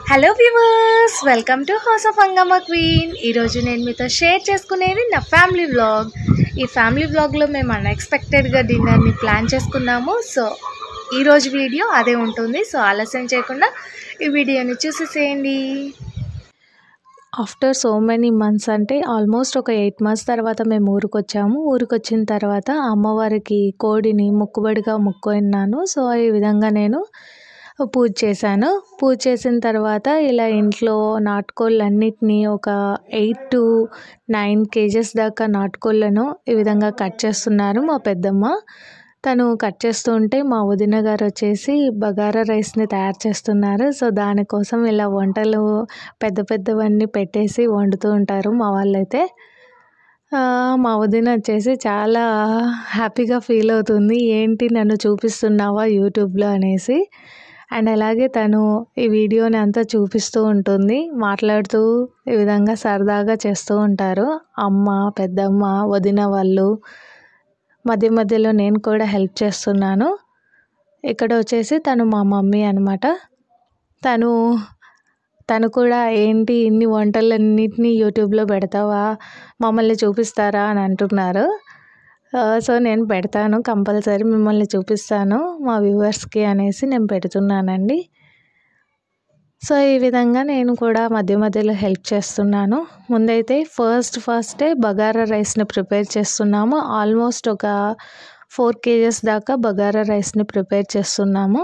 hello viewers welcome to house of Hangamma queen ఈరోజు నేను మీతో షేర్ చేసుకునేది నా ఫ్యామిలీ వ్లాగ్ ఈ ఫ్యామిలీ వ్లాగ్లో మేము అన్ఎక్స్పెక్టెడ్గా డిన్నర్ని ప్లాన్ చేసుకున్నాము సో ఈరోజు వీడియో అదే ఉంటుంది సో ఆలస్యం చేయకుండా ఈ వీడియోని చూసేసేయండి ఆఫ్టర్ సో మెనీ మంత్స్ అంటే ఆల్మోస్ట్ ఒక ఎయిట్ మంత్స్ తర్వాత మేము ఊరికి వచ్చాము ఊరికి వచ్చిన తర్వాత అమ్మవారికి కోడిని మొక్కుబడిగా మొక్కున్నాను సో ఈ విధంగా నేను పూజ చేశాను పూజ చేసిన తర్వాత ఇలా ఇంట్లో నాటుకోళ్ళన్నిటినీ ఒక ఎయిట్ టు నైన్ కేజెస్ దాకా నాటుకోళ్ళను ఈ విధంగా కట్ చేస్తున్నారు మా పెద్దమ్మ తను కట్ చేస్తూ ఉంటే మా వదిన గారు వచ్చేసి బగారా రైస్ని తయారు చేస్తున్నారు సో దానికోసం ఇలా వంటలు పెద్ద పెద్దవన్నీ పెట్టేసి వండుతూ ఉంటారు మా వాళ్ళైతే ఆ, మా వదిన వచ్చేసి చాలా హ్యాపీగా ఫీల్ అవుతుంది ఏంటి నన్ను చూపిస్తున్నావా యూట్యూబ్లో అనేసి అండ్ అలాగే తను ఈ వీడియోని అంతా చూపిస్తూ ఉంటుంది మాట్లాడుతూ ఈ విధంగా సరదాగా చేస్తూ ఉంటారు అమ్మ పెద్దమ్మ వదిన వాళ్ళు మధ్య మధ్యలో నేను కూడా హెల్ప్ చేస్తున్నాను ఇక్కడ వచ్చేసి తను మా మమ్మీ అనమాట తను తను కూడా ఏంటి ఇన్ని వంటలన్నిటినీ యూట్యూబ్లో పెడతావా మమ్మల్ని చూపిస్తారా అని అంటున్నారు ఆ, సో నేను పెడతాను కంపల్సరీ మిమ్మల్ని చూపిస్తాను మా వ్యూవర్స్కి అనేసి నేను పెడుతున్నానండి సో ఈ విధంగా నేను కూడా మధ్య మధ్యలో హెల్ప్ చేస్తున్నాను ముందైతే ఫస్ట్ ఫస్టే బగారా రైస్ని ప్రిపేర్ చేస్తున్నాము ఆల్మోస్ట్ ఒక ఫోర్ కేజెస్ దాకా బగారా రైస్ని ప్రిపేర్ చేస్తున్నాము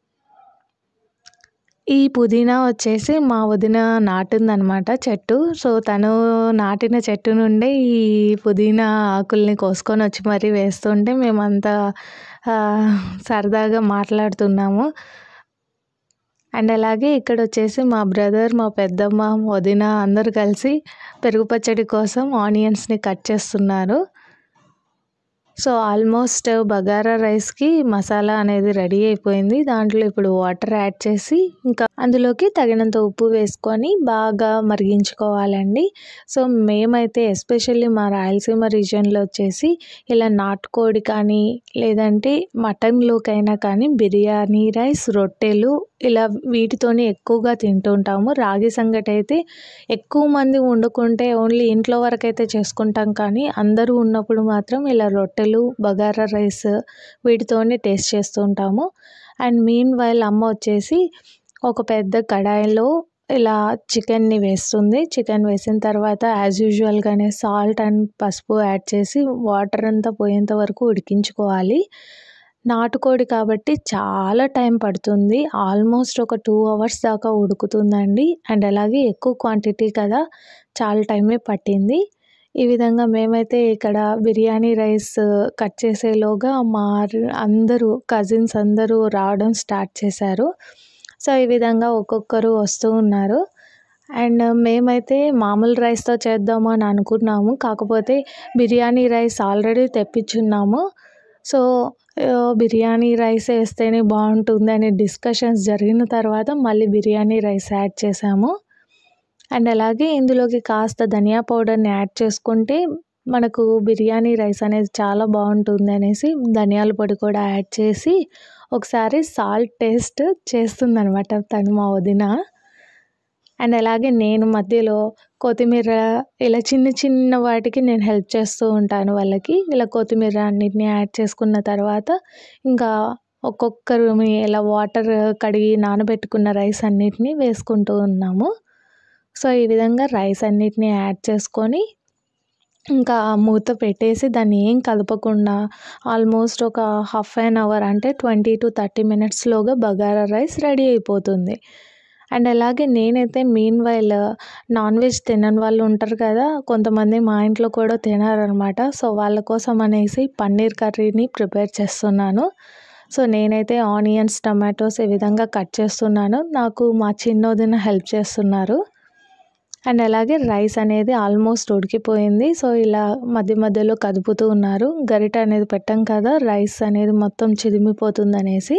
ఈ పుదీనా వచ్చేసి మా వదిన నాటిందనమాట చెట్టు సో తను నాటిన చెట్టు నుండే ఈ పుదీనా ఆకుల్ని కోసుకొని వచ్చి మరీ వేస్తుంటే మేమంతా ఆ, సరదాగా మాట్లాడుతున్నాము అండ్ అలాగే ఇక్కడ వచ్చేసి మా బ్రదర్ మా పెద్దమ్మ మా వదిన అందరూ కలిసి పెరుగు పచ్చడి కోసం ఆనియన్స్ని కట్ చేస్తున్నారు సో ఆల్మోస్ట్ బగారా రైస్కి మసాలా అనేది రెడీ అయిపోయింది దాంట్లో ఇప్పుడు వాటర్ యాడ్ చేసి ఇంకా అందులోకి తగినంత ఉప్పు వేసుకొని బాగా మరిగించుకోవాలండి సో మేమైతే ఎస్పెషల్లీ మా రాయలసీమ రీజియన్లో వచ్చేసి ఇలా నాటుకోడి కానీ లేదంటే మటన్లోకైనా కానీ బిర్యానీ రైస్ రొట్టెలు ఇలా వీటితోనే ఎక్కువగా తింటుంటాము రాగి సంగటి అయితే ఎక్కువ మంది వండుకుంటే ఓన్లీ ఇంట్లో వరకు అయితే చేసుకుంటాం కానీ అందరూ ఉన్నప్పుడు మాత్రం ఇలా రొట్టెలు బగారా రైస్ వీటితోనే టేస్ట్ చేస్తూ ఉంటాము అండ్ మీన్ వైల్ అమ్మ వచ్చేసి ఒక పెద్ద కడాయిలో ఇలా చికెన్ని వేస్తుంది చికెన్ వేసిన తర్వాత యాజ్ యూజువల్గానే సాల్ట్ అండ్ పసుపు యాడ్ చేసి వాటర్ అంతా పోయేంత వరకు ఉడికించుకోవాలి నాటుకోడి కాబట్టి చాలా టైం పడుతుంది ఆల్మోస్ట్ ఒక టూ అవర్స్ దాకా ఉడుకుతుందండి అండ్ అలాగే ఎక్కువ క్వాంటిటీ కదా చాలా టైమే పట్టింది ఈ విధంగా మేమైతే ఇక్కడ బిర్యానీ రైస్ కట్ చేసేలోగా మా అందరూ కజిన్స్ అందరూ రావడం స్టార్ట్ చేశారు సో ఈ విధంగా ఒక్కొక్కరు వస్తూ ఉన్నారు అండ్ మేమైతే మామూలు రైస్తో చేద్దాము అని అనుకున్నాము కాకపోతే బిర్యానీ రైస్ ఆల్రెడీ తెప్పించున్నాము సో ఆ, బిర్యానీ రైస్ వేస్తేనే బాగుంటుంది అనే డిస్కషన్స్ జరిగిన తర్వాత మళ్ళీ బిర్యానీ రైస్ యాడ్ చేసాము అండ్ అలాగే ఇందులోకి కాస్త ధనియా పౌడర్ని యాడ్ చేసుకుంటే మనకు బిర్యానీ రైస్ అనేది చాలా బాగుంటుంది అనేసి ధనియాల పొడి కూడా యాడ్ చేసి ఒకసారి సాల్ట్ టేస్ట్ చేస్తుందనమాట తను మా వదిన అండ్ అలాగే నేను మధ్యలో కొత్తిమీర ఇలా చిన్న చిన్న వాటికి నేను హెల్ప్ చేస్తూ ఉంటాను వాళ్ళకి ఇలా కొత్తిమీర అన్నిటిని యాడ్ చేసుకున్న తర్వాత ఇంకా ఒక్కొక్కరు ఇలా వాటర్ కడిగి నానబెట్టుకున్న రైస్ అన్నిటిని వేసుకుంటూ ఉన్నాము సో ఈ విధంగా రైస్ అన్నిటిని యాడ్ చేసుకొని ఇంకా మూత పెట్టేసి దాన్ని ఏం కలపకుండా ఆల్మోస్ట్ ఒక హాఫ్ అన్ అవర్ అంటే ట్వంటీ టు థర్టీ మినిట్స్లోగా బగారా రైస్ రెడీ అయిపోతుంది అండ్ అలాగే నేనైతే మీన్ వైల్ నాన్ వెజ్ తినని వాళ్ళు ఉంటారు కదా కొంతమంది మా ఇంట్లో కూడా తినారనమాట సో వాళ్ళ కోసం అనేసి పన్నీర్ కర్రీని ప్రిపేర్ చేస్తున్నాను సో నేనైతే ఆనియన్స్ టమాటోస్ ఈ విధంగా కట్ చేస్తున్నాను నాకు మా చిన్నోదిన హెల్ప్ చేస్తున్నారు అండ్ అలాగే రైస్ అనేది ఆల్మోస్ట్ ఉడికిపోయింది సో ఇలా మధ్య మధ్యలో కదుపుతూ ఉన్నారు గరిట అనేది పెట్టాం కదా రైస్ అనేది మొత్తం చిదిమిపోతుంది అనేసి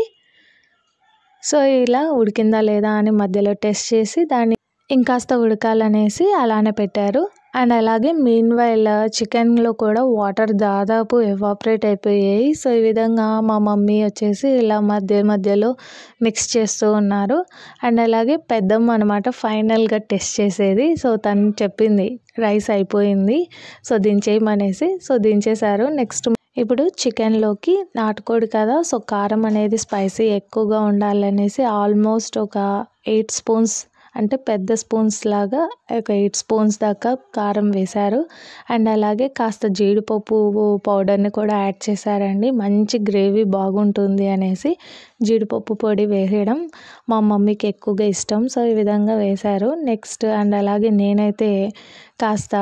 సో ఇలా ఉడికిందా లేదా అని మధ్యలో టెస్ట్ చేసి దాన్ని ఇంకాస్త ఉడకాలనేసి అలానే పెట్టారు అండ్ అలాగే మీన్ వైల్ చికెన్లో కూడా వాటర్ దాదాపు ఎవాపరేట్ అయిపోయాయి సో ఈ విధంగా మా మమ్మీ వచ్చేసి ఇలా మధ్య మధ్యలో మిక్స్ చేస్తూ ఉన్నారు అండ్ అలాగే పెద్దమ్మ అనమాట ఫైనల్గా టెస్ట్ చేసేది సో తను చెప్పింది రైస్ అయిపోయింది సో దించేయమనేసి సో దించేశారు నెక్స్ట్ ఇప్పుడు చికెన్లోకి నాటుకోడి కదా సో కారం అనేది స్పైసీ ఎక్కువగా ఉండాలనేసి ఆల్మోస్ట్ ఒక ఎయిట్ స్పూన్స్ అంటే పెద్ద స్పూన్స్ లాగా ఒక ఎయిట్ స్పూన్స్ దాకా కారం వేశారు అండ్ అలాగే కాస్త జీడిపప్పు పౌడర్ని కూడా యాడ్ చేశారండి మంచి గ్రేవీ బాగుంటుంది అనేసి జీడిపప్పు పొడి వేసేయడం మా మమ్మీకి ఎక్కువగా ఇష్టం సో ఈ విధంగా వేశారు నెక్స్ట్ అండ్ అలాగే నేనైతే కాస్త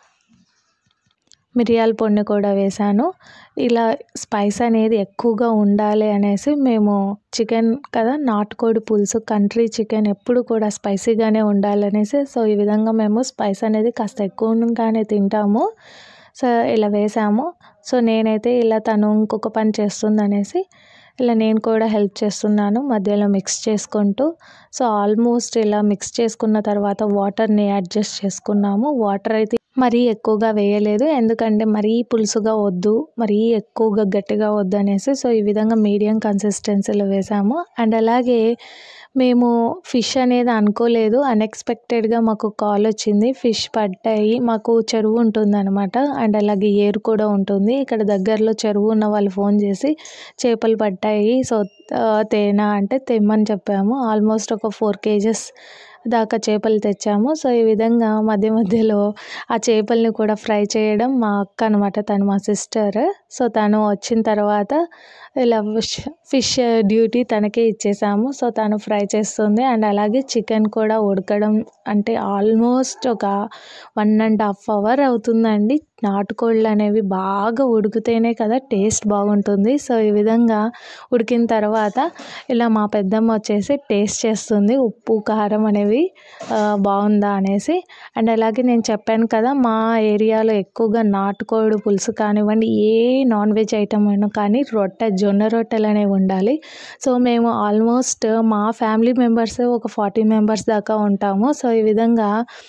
మిరియాల పొడిని కూడా వేశాను ఇలా స్పైస్ అనేది ఎక్కువగా ఉండాలి అనేసి మేము చికెన్ కదా నాటుకోడి పులుసు కంట్రీ చికెన్ ఎప్పుడు కూడా స్పైసీగానే ఉండాలనేసి సో ఈ విధంగా మేము స్పైస్ అనేది కాస్త ఎక్కువగానే తింటాము సో ఇలా వేసాము సో నేనైతే ఇలా తను ఇంకొక పని చేస్తుంది అనేసి ఇలా నేను కూడా హెల్ప్ చేస్తున్నాను మధ్యలో మిక్స్ చేసుకుంటూ సో ఆల్మోస్ట్ ఇలా మిక్స్ చేసుకున్న తర్వాత వాటర్ని అడ్జస్ట్ చేసుకున్నాము వాటర్ అయితే మరీ ఎక్కువగా వేయలేదు ఎందుకంటే మరీ పులుసుగా వద్దు మరీ ఎక్కువగా గట్టిగా వద్దు అనేసి సో ఈ విధంగా మీడియం కన్సిస్టెన్సీలో వేసాము అండ్ అలాగే మేము ఫిష్ అనేది అనుకోలేదు అన్ఎక్స్పెక్టెడ్గా మాకు కాల్ వచ్చింది ఫిష్ పడ్డాయి మాకు చెరువు ఉంటుంది అనమాట అండ్ అలాగే ఏరు కూడా ఉంటుంది ఇక్కడ దగ్గరలో చెరువు ఉన్న వాళ్ళు ఫోన్ చేసి చేపలు పడ్డాయి సో తేనా అంటే తెమ్మని చెప్పాము ఆల్మోస్ట్ ఒక ఫోర్ కేజెస్ దాకా చేపలు తెచ్చాము సో ఈ విధంగా మధ్య మధ్యలో ఆ చేపల్ని కూడా ఫ్రై చేయడం మా అక్క అనమాట తను మా సిస్టర్ సో తను వచ్చిన తర్వాత ఇలా ఫిష్ ఫిష్ డ్యూటీ తనకే ఇచ్చేసాము సో తను ఫ్రై చేస్తుంది అండ్ అలాగే చికెన్ కూడా ఉడకడం అంటే ఆల్మోస్ట్ ఒక వన్ అండ్ హాఫ్ అవర్ అవుతుందండి నాటుకోళ్ళు అనేవి బాగా ఉడికితేనే కదా టేస్ట్ బాగుంటుంది సో ఈ విధంగా ఉడికిన తర్వాత ఇలా మా పెద్దమ్మ వచ్చేసి టేస్ట్ చేస్తుంది ఉప్పు కారం అనేవి బాగుందా అనేసి అండ్ అలాగే నేను చెప్పాను కదా మా ఏరియాలో ఎక్కువగా నాటుకోడి పులుసు కానివ్వండి ఏ నాన్ వెజ్ ఐటమ్ అయినా కానీ రొట్టె జొన్న రొట్టెలు అనేవి ఉండాలి సో మేము ఆల్మోస్ట్ మా ఫ్యామిలీ మెంబర్స్ ఒక ఫార్టీ మెంబర్స్ దాకా ఉంటాము సో ఈ విధంగా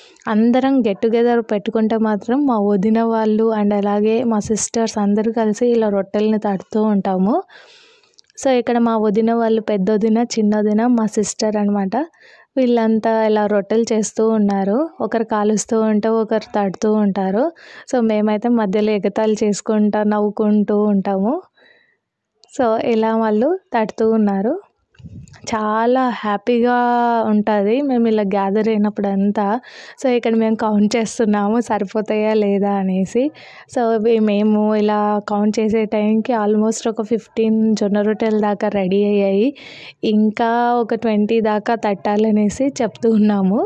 అందరం గెట్ టుగెదర్ పెట్టుకుంటే మాత్రం మా వదిన వాళ్ళు అండ్ అలాగే మా సిస్టర్స్ అందరూ కలిసి ఇలా రొట్టెల్ని తడుతూ ఉంటాము సో ఇక్కడ మా వదిన వాళ్ళు పెద్ద వదిన చిన్న వదిన మా సిస్టర్ అనమాట వీళ్ళంతా ఇలా రొట్టెలు చేస్తూ ఉన్నారు ఒకరు కాలుస్తూ ఉంటే ఒకరు తడుతూ ఉంటారు సో మేమైతే మధ్యలో ఎగతాళి చేసుకుంటా నవ్వుకుంటూ ఉంటాము సో ఇలా వాళ్ళు తడుతూ ఉన్నారు చాలా హ్యాపీగా ఉంటుంది మేము ఇలా గ్యాదర్ అయినప్పుడు అంతా సో ఇక్కడ మేము కౌంట్ చేస్తున్నాము సరిపోతాయా లేదా అనేసి సో మేము ఇలా కౌంట్ చేసే టైంకి ఆల్మోస్ట్ ఒక ఫిఫ్టీన్ జొన్న రొట్టెల దాకా రెడీ అయ్యాయి ఇంకా ఒక ట్వంటీ దాకా తట్టాలనేసి చెప్తూ ఉన్నాము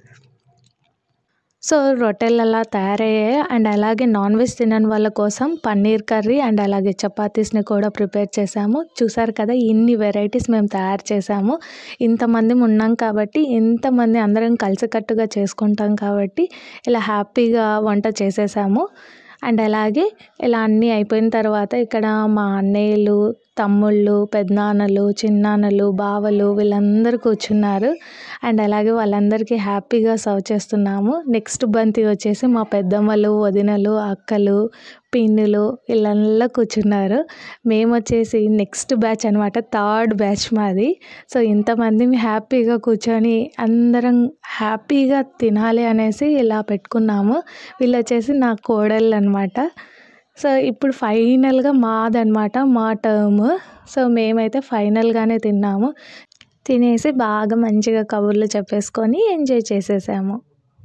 సో రొట్టెలు అలా తయారయ్యాయి అండ్ అలాగే నాన్ వెజ్ తినని వాళ్ళ కోసం పన్నీర్ కర్రీ అండ్ అలాగే చపాతీస్ని కూడా ప్రిపేర్ చేసాము చూసారు కదా ఇన్ని వెరైటీస్ మేము తయారు చేసాము ఇంతమంది ఉన్నాం కాబట్టి ఇంతమంది అందరం కలిసికట్టుగా చేసుకుంటాం కాబట్టి ఇలా హ్యాపీగా వంట చేసేసాము అండ్ అలాగే ఇలా అన్నీ అయిపోయిన తర్వాత ఇక్కడ మా అన్నయ్యలు తమ్ముళ్ళు పెద్దనాన్నలు చిన్నాన్నలు బావలు వీళ్ళందరూ కూర్చున్నారు అండ్ అలాగే వాళ్ళందరికీ హ్యాపీగా సర్వ్ చేస్తున్నాము నెక్స్ట్ బంతి వచ్చేసి మా పెద్దమ్మలు వదినలు అక్కలు పిన్నులు వీళ్ళందరూ కూర్చున్నారు మేము వచ్చేసి నెక్స్ట్ బ్యాచ్ అనమాట థర్డ్ బ్యాచ్ మాది సో ఇంతమంది హ్యాపీగా కూర్చొని అందరం హ్యాపీగా తినాలి అనేసి ఇలా పెట్టుకున్నాము వీళ్ళు వచ్చేసి నా కోడళ్ళు అనమాట సో ఇప్పుడు ఫైనల్గా మాదనమాట మా టర్మ్ సో మేమైతే ఫైనల్గానే తిన్నాము తినేసి బాగా మంచిగా కబుర్లు చెప్పేసుకొని ఎంజాయ్ చేసేసాము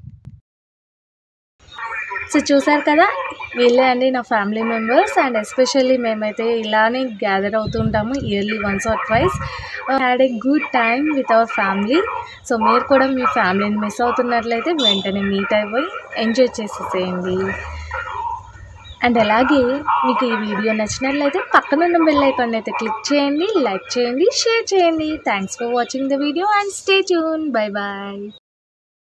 సో చూసారు కదా వీళ్ళే అండి నా ఫ్యామిలీ మెంబర్స్ అండ్ ఎస్పెషల్లీ మేమైతే ఇలానే గ్యాదర్ అవుతుంటాము yearly once or twice had a good time with our family so మీరు కూడా మీ ఫ్యామిలీని మిస్ అవుతున్నట్లయితే వెంటనే మీట్ అయిపోయి ఎంజాయ్ చేసేసేయండి అండ్ అలాగే మీకు ఈ వీడియో నచ్చినట్లయితే పక్కనున్న బెల్ ఐకాన్ అయితే క్లిక్ చేయండి లైక్ చేయండి షేర్ చేయండి thanks for watching the video and stay tune bye bye